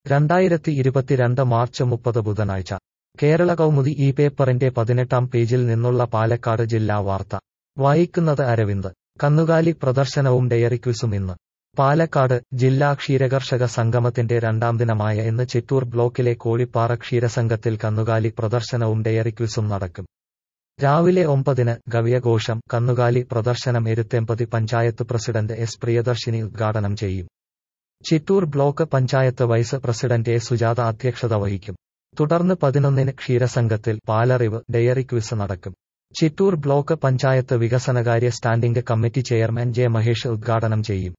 രണ്ടായിരത്തി ഇരുപത്തിരണ്ട് മാർച്ച് മുപ്പത് ബുധനാഴ്ച കേരള കൗമുദി ഈ പേപ്പറിന്റെ പതിനെട്ടാം പേജിൽ നിന്നുള്ള പാലക്കാട് ജില്ലാ വാർത്ത വായിക്കുന്നത് അരവിന്ദ് കന്നുകാലി പ്രദർശനവും ഡയറി ക്വിസും ഇന്ന് പാലക്കാട് ജില്ലാ ക്ഷീരകർഷക സംഗമത്തിന്റെ രണ്ടാം ദിനമായ ഇന്ന് ചിറ്റൂർ ബ്ലോക്കിലെ കോഴിപ്പാറ ക്ഷീരസംഘത്തിൽ കന്നുകാലി പ്രദർശനവും ഡയറി ക്വിസും നടക്കും രാവിലെ ഒമ്പതിന് ഗവ്യഘോഷം കന്നുകാലി പ്രദർശനം എരുത്തേമ്പതി പഞ്ചായത്ത് പ്രസിഡന്റ് എസ് പ്രിയദർശിനി ഉദ്ഘാടനം ചെയ്യും Chittur block panchayat vice president A Sujatha അധ്യക്ഷത വഹിക്കും തുടർന്ന് പതിനൊന്നിന് ക്ഷീരസംഘത്തിൽ പാലറിവ് ഡയറി ക്വിസ് നടക്കും ചിറ്റൂർ ബ്ലോക്ക് പഞ്ചായത്ത് വികസനകാര്യ standing committee chairman J Mahesh ഉദ്ഘാടനം ചെയ്യും